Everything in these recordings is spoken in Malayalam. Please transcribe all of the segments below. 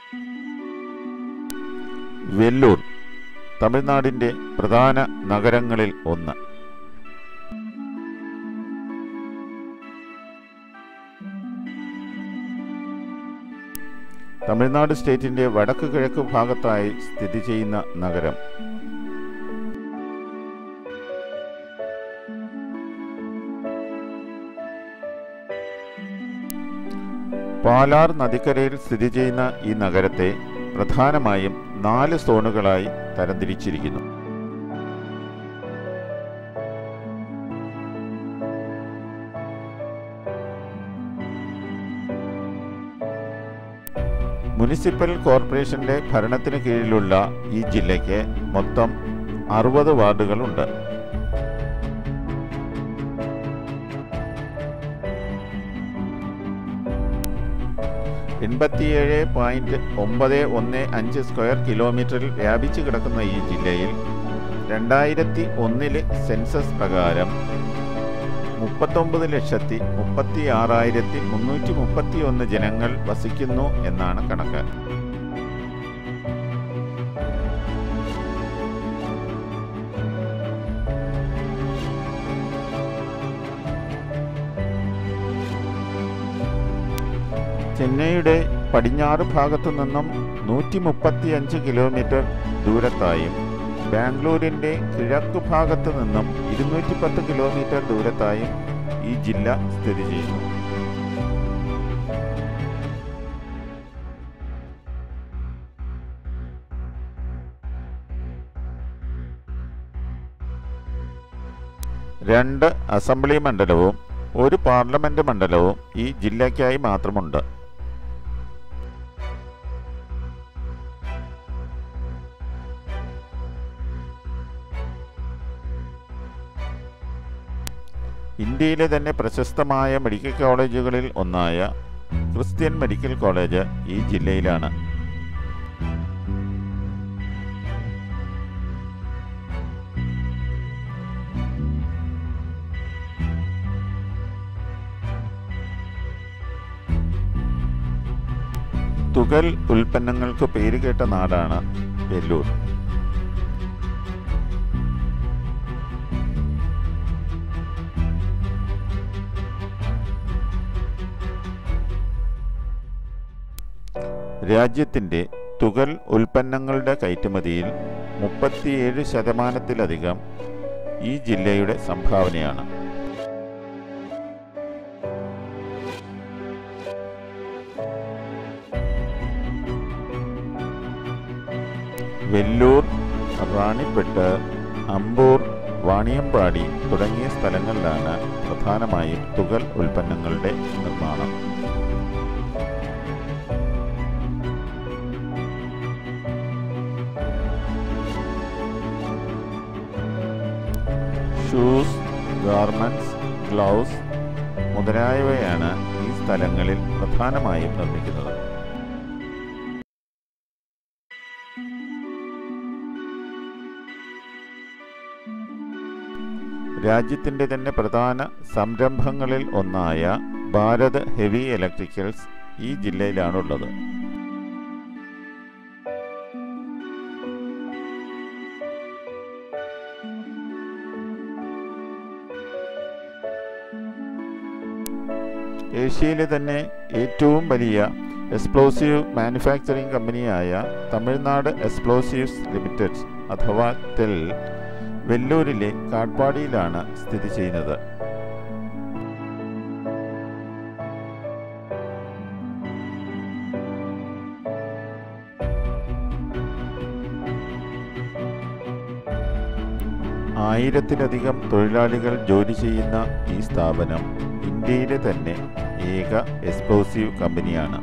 വെല്ലൂർ തമിഴ്നാടിൻ്റെ പ്രധാന നഗരങ്ങളിൽ ഒന്ന് തമിഴ്നാട് സ്റ്റേറ്റിന്റെ വടക്ക് കിഴക്ക് ഭാഗത്തായി സ്ഥിതി ചെയ്യുന്ന നഗരം പാലാർ നദിക്കരയിൽ സ്ഥിതി ചെയ്യുന്ന ഈ നഗരത്തെ പ്രധാനമായും നാല് സോണുകളായി തരംതിരിച്ചിരിക്കുന്നു മുനിസിപ്പൽ കോർപ്പറേഷന്റെ ഭരണത്തിന് കീഴിലുള്ള ഈ ജില്ലയ്ക്ക് മൊത്തം അറുപത് വാർഡുകളുണ്ട് എൺപത്തിയേഴ് പോയിന്റ് ഒമ്പത് ഒന്ന് അഞ്ച് സ്ക്വയർ കിലോമീറ്ററിൽ വ്യാപിച്ചു കിടക്കുന്ന ഈ ജില്ലയിൽ രണ്ടായിരത്തി ഒന്നിലെ സെൻസസ് പ്രകാരം മുപ്പത്തൊമ്പത് ലക്ഷത്തി മുപ്പത്തി ആറായിരത്തി മുന്നൂറ്റി മുപ്പത്തി ഒന്ന് ജനങ്ങൾ വസിക്കുന്നു എന്നാണ് കണക്ക് ചെന്നൈയുടെ പടിഞ്ഞാറ് ഭാഗത്തു നിന്നും നൂറ്റി മുപ്പത്തിയഞ്ച് കിലോമീറ്റർ ദൂരത്തായും ബാംഗ്ലൂരിൻ്റെ കിഴക്ക് ഭാഗത്ത് നിന്നും ഇരുന്നൂറ്റി പത്ത് കിലോമീറ്റർ ദൂരത്തായും ഈ ജില്ല സ്ഥിതി ചെയ്യുന്നു രണ്ട് അസംബ്ലി മണ്ഡലവും ഒരു പാർലമെന്റ് മണ്ഡലവും ഈ ജില്ലയ്ക്കായി മാത്രമുണ്ട് ഇന്ത്യയിലെ തന്നെ പ്രശസ്തമായ മെഡിക്കൽ കോളേജുകളിൽ ഒന്നായ ക്രിസ്ത്യൻ മെഡിക്കൽ കോളേജ് ഈ ജില്ലയിലാണ് തുകൽ ഉൽപ്പന്നങ്ങൾക്ക് പേരുകേട്ട നാടാണ് വെല്ലൂർ രാജ്യത്തിൻ്റെ തുകൽ ഉൽപ്പന്നങ്ങളുടെ കയറ്റുമതിയിൽ മുപ്പത്തിയേഴ് ശതമാനത്തിലധികം ഈ ജില്ലയുടെ സംഭാവനയാണ് വെല്ലൂർ റാണിപ്പെട്ട് അമ്പൂർ വാണിയമ്പാടി തുടങ്ങിയ സ്ഥലങ്ങളിലാണ് പ്രധാനമായും തുകൽ ഉൽപ്പന്നങ്ങളുടെ നിർമ്മാണം ഷൂസ് ഗാർമെന്റ്സ് ഗ്ലൗസ് മുതലായവയാണ് ഈ സ്ഥലങ്ങളിൽ പ്രധാനമായും നിർമ്മിക്കുന്നത് രാജ്യത്തിൻ്റെ തന്നെ പ്രധാന സംരംഭങ്ങളിൽ ഒന്നായ ഭാരത് ഹെവി ഇലക്ട്രിക്കൽസ് ഈ ജില്ലയിലാണുള്ളത് ഏഷ്യയിലെ തന്നെ ഏറ്റവും വലിയ എക്സ്പ്ലോസീവ് മാനുഫാക്ചറിംഗ് കമ്പനിയായ തമിഴ്നാട് എക്സ്പ്ലോസീവ്സ് ലിമിറ്റഡ് അഥവാ ടെൽ വെല്ലൂരിലെ കാട്പാടിയിലാണ് സ്ഥിതി ചെയ്യുന്നത് ആയിരത്തിലധികം തൊഴിലാളികൾ ജോലി ചെയ്യുന്ന ഈ സ്ഥാപനം ഇന്ത്യയിലെ തന്നെ ഏക എക്സ്പ്ലോസീവ് കമ്പനിയാണ്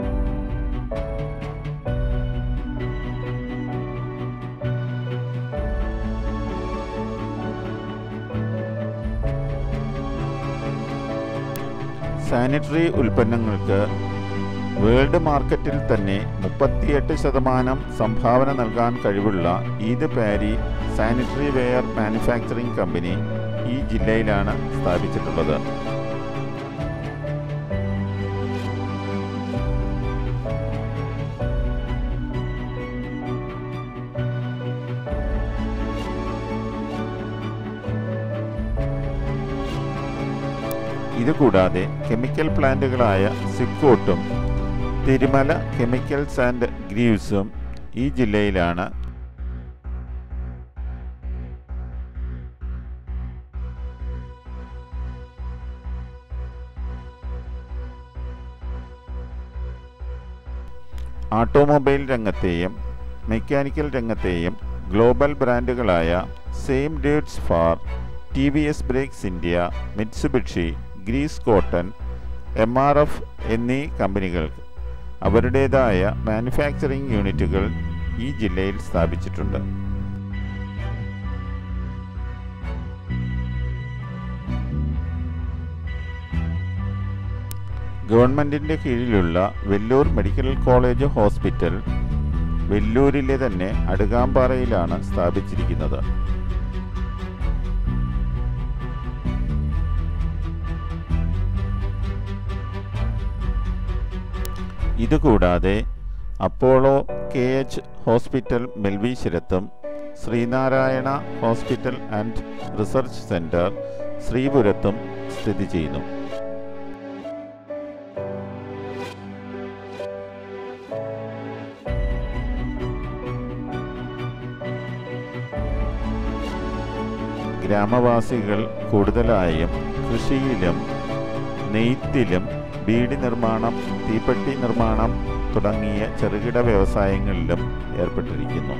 സാനിറ്ററി ഉൽപ്പന്നങ്ങൾക്ക് വേൾഡ് മാർക്കറ്റിൽ തന്നെ മുപ്പത്തിയെട്ട് ശതമാനം സംഭാവന നൽകാൻ കഴിവുള്ള EID Parry sanitary ware manufacturing company ഈ ജില്ലയിലാണ് സ്ഥാപിച്ചിട്ടുള്ളത് ഇതുകൂടാതെ കെമിക്കൽ പ്ലാന്റുകളായ സിക്കോട്ടും തിരുമല കെമിക്കൽസ് ആൻഡ് ഗ്രീവ്സും ഈ ജില്ലയിലാണ് ഓട്ടോമൊബൈൽ രംഗത്തെയും മെക്കാനിക്കൽ രംഗത്തെയും ഗ്ലോബൽ ബ്രാൻഡുകളായ സെയിം ഡേറ്റ്സ് ഫാർ T V S brakes India Mitsubishi Greaves Cotton M R F എന്നീ കമ്പനികൾ അവരുടേതായ മാനുഫാക്ചറിംഗ് യൂണിറ്റുകൾ ഈ ജില്ലയിൽ സ്ഥാപിച്ചിട്ടുണ്ട് ഗവൺമെൻറ്റിൻ്റെ കീഴിലുള്ള വെല്ലൂർ മെഡിക്കൽ കോളേജ് ഹോസ്പിറ്റൽ വെല്ലൂരിലെ തന്നെ അടുകാമ്പാറയിലാണ് സ്ഥാപിച്ചിരിക്കുന്നത് ഇതുകൂടാതെ Apollo K H hospital മെൽവീശ്വരത്തും Sreenarayana hospital and research centre ശ്രീപുരത്തും സ്ഥിതി ചെയ്യുന്നു ഗ്രാമവാസികൾ കൂടുതലായും കൃഷിയിലും നെയ്ത്തിലും ബീഡി നിർമ്മാണം തീപ്പെട്ടി നിർമ്മാണം തുടങ്ങിയ ചെറുകിട വ്യവസായങ്ങളിലും ഏർപ്പെട്ടിരിക്കുന്നു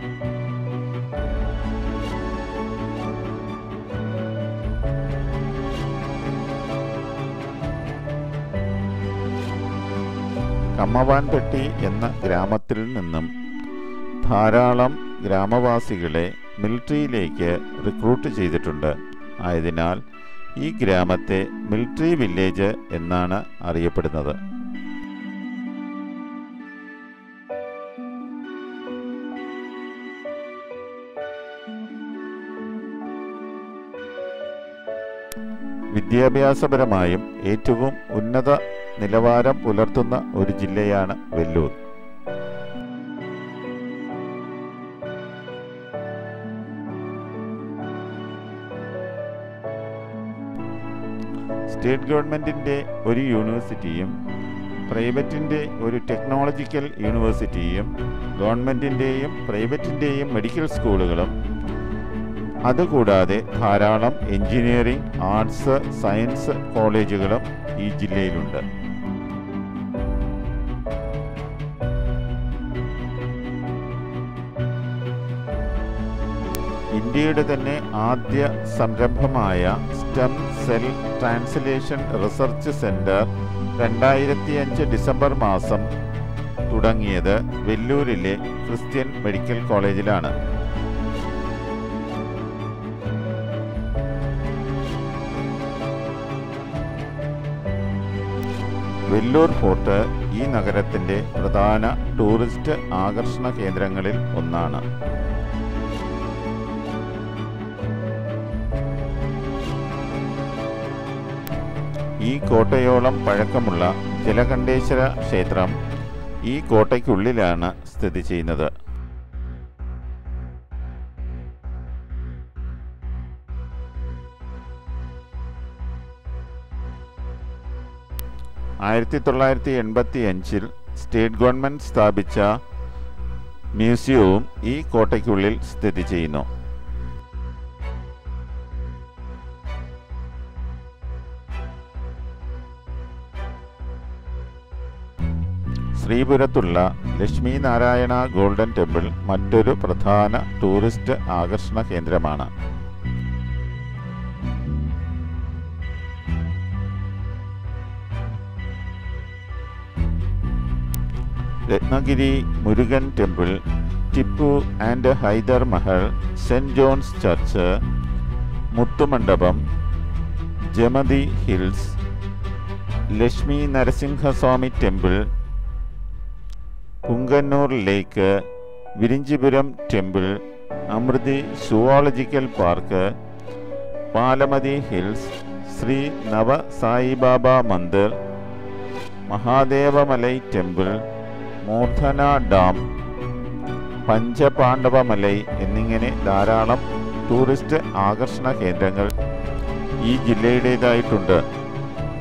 കമ്മവാൻപെട്ടി എന്ന ഗ്രാമത്തിൽ നിന്നും ധാരാളം ഗ്രാമവാസികളെ മിലിറ്ററിയിലേക്ക് റിക്രൂട്ട് ചെയ്തിട്ടുണ്ട് ആയതിനാൽ ഈ ഗ്രാമത്തെ മിലിറ്ററി വില്ലേജ് എന്നാണ് അറിയപ്പെടുന്നത് വിദ്യാഭ്യാസപരമായും ഏറ്റവും ഉന്നത നിലവാരം പുലർത്തുന്ന ഒരു ജില്ലയാണ് വെല്ലൂർ സ്റ്റേറ്റ് ഗവൺമെൻറ്റിൻ്റെ ഒരു യൂണിവേഴ്സിറ്റിയും പ്രൈവറ്റിൻ്റെ ഒരു ടെക്നോളജിക്കൽ യൂണിവേഴ്സിറ്റിയും ഗവൺമെൻറ്റിൻ്റെയും പ്രൈവറ്റിൻ്റെയും മെഡിക്കൽ സ്കൂളുകളും അതുകൂടാതെ ധാരാളം എഞ്ചിനീയറിംഗ് ആർട്സ് സയൻസ് കോളേജുകളും ഈ ജില്ലയിലുണ്ട് ഇന്ത്യയുടെ തന്നെ ആദ്യ സംരംഭമായ stem cell translation research centre രണ്ടായിരത്തി അഞ്ച് ഡിസംബർ മാസം തുടങ്ങിയത് വെല്ലൂരിലെ ക്രിസ്ത്യൻ മെഡിക്കൽ കോളേജിലാണ് വെല്ലൂർ ഫോർട്ട് ഈ നഗരത്തിൻ്റെ പ്രധാന ടൂറിസ്റ്റ് ആകർഷണ കേന്ദ്രങ്ങളിൽ ഒന്നാണ് ഈ കോട്ടയോളം പഴക്കമുള്ള ജലകണ്ഠേശ്വര ക്ഷേത്രം ഈ കോട്ടയ്ക്കുള്ളിലാണ് സ്ഥിതി ചെയ്യുന്നത് ആയിരത്തി തൊള്ളായിരത്തി എൺപത്തി അഞ്ചിൽ സ്റ്റേറ്റ് ഗവൺമെൻറ് സ്ഥാപിച്ച മ്യൂസിയവും ഈ കോട്ടയ്ക്കുള്ളിൽ സ്ഥിതി ചെയ്യുന്നു ശ്രീപുരത്തുള്ള ലക്ഷ്മി നാരായണ ഗോൾഡൻ ടെമ്പിൾ മറ്റൊരു പ്രധാന ടൂറിസ്റ്റ് ആകർഷണ കേന്ദ്രമാണ് Ratnagiri Murugan temple Tipu and Hyder Mahal saint John's church Muthumandapam Jamathi hills Lakshmi Narasimhaswamy temple Punganur lake Virinchipuram temple Amirthi zoological park Palamathi hills Sri Nava Saibaba Mandir Mahadevamalai temple Mordhana dam Panchapandavamalai എന്നിങ്ങനെ ധാരാളം ടൂറിസ്റ്റ് ആകർഷണ കേന്ദ്രങ്ങൾ ഈ ജില്ലയുടേതായിട്ടുണ്ട്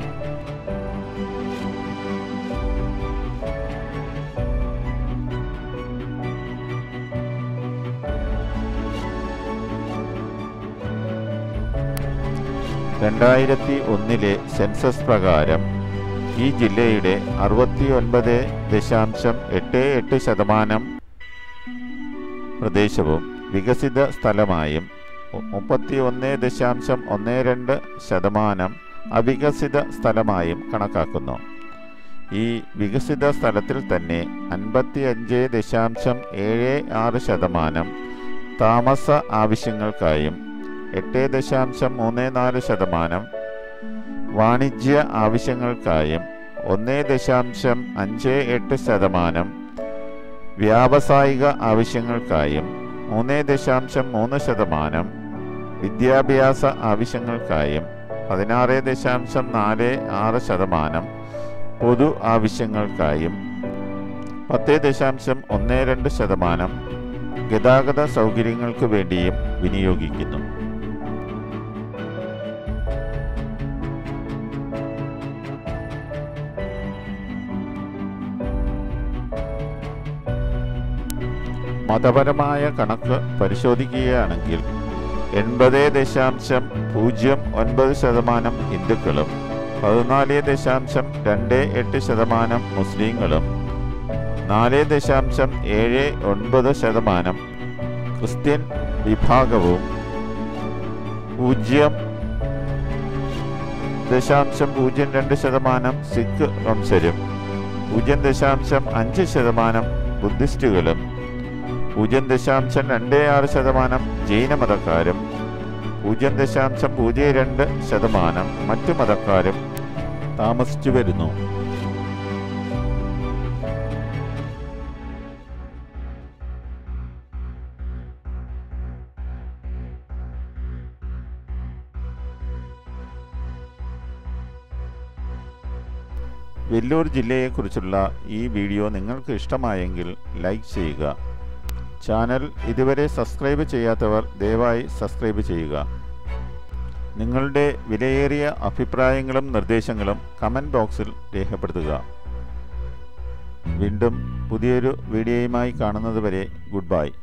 രണ്ടായിരത്തി ഒന്നിലെ സെൻസസ് പ്രകാരം ഈ ജില്ലയുടെ അറുപത്തി ഒൻപത് ദശാംശം എട്ട് എട്ട് ശതമാനം പ്രദേശവും വികസിത സ്ഥലമായും മുപ്പത്തി ഒന്ന് ദശാംശം ഒന്ന് രണ്ട് ശതമാനം അവികസിത സ്ഥലമായും കണക്കാക്കുന്നു ഈ വികസിത സ്ഥലത്തിൽ തന്നെ അൻപത്തി അഞ്ച് ദശാംശം ഏഴ് ആറ് ശതമാനം താമസ ആവശ്യങ്ങൾക്കായും എട്ട് ദശാംശം മൂന്ന് നാല് ശതമാനം വാണിജ്യ ആവശ്യങ്ങൾക്കായും ഒന്ന് ദശാംശം അഞ്ച് എട്ട് ശതമാനം വ്യാവസായിക ആവശ്യങ്ങൾക്കായും മൂന്ന് ദശാംശം മൂന്ന് ശതമാനം വിദ്യാഭ്യാസ ആവശ്യങ്ങൾക്കായും പതിനാറ് ദശാംശം നാല് ആറ് ശതമാനം പൊതു ആവശ്യങ്ങൾക്കായും പത്ത് ദശാംശം ഒന്ന് രണ്ട് ശതമാനം ഗതാഗത സൗകര്യങ്ങൾക്ക് വേണ്ടിയും വിനിയോഗിക്കുന്നു മതപരമായ കണക്ക് പരിശോധിക്കുകയാണെങ്കിൽ എൺപത് ദശാംശം പൂജ്യം ഒൻപത് ശതമാനം ഹിന്ദുക്കളും പതിനാല് ദശാംശം രണ്ട് എട്ട് ശതമാനം മുസ്ലിങ്ങളും നാല് ദശാംശം ഏഴ് ഒൻപത് ശതമാനം ക്രിസ്ത്യൻ വിഭാഗവും പൂജ്യം ദശാംശം പൂജ്യം രണ്ട് ശതമാനം സിഖ് വംശരും പൂജ്യം ദശാംശം അഞ്ച് ശതമാനം ബുദ്ധിസ്റ്റുകളും പൂജ്യം ദശാംശം രണ്ട് ആറ് ശതമാനം ജൈന മതക്കാരും പൂജ്യം ദശാംശം പൂജ്യം രണ്ട് ശതമാനം മറ്റു മതക്കാരും താമസിച്ചു വരുന്നു വെല്ലൂർ ജില്ലയെക്കുറിച്ചുള്ള ഈ വീഡിയോ നിങ്ങൾക്ക് ഇഷ്ടമായെങ്കിൽ ലൈക്ക് ചെയ്യുക ചാനൽ ഇതുവരെ സബ്സ്ക്രൈബ് ചെയ്യാത്തവർ ദയവായി സബ്സ്ക്രൈബ് ചെയ്യുക നിങ്ങളുടെ വിലയേറിയ അഭിപ്രായങ്ങളും നിർദ്ദേശങ്ങളും കമൻറ്റ് ബോക്സിൽ രേഖപ്പെടുത്തുക വീണ്ടും പുതിയൊരു വീഡിയോയുമായി കാണുന്നതുവരെ ഗുഡ് ബൈ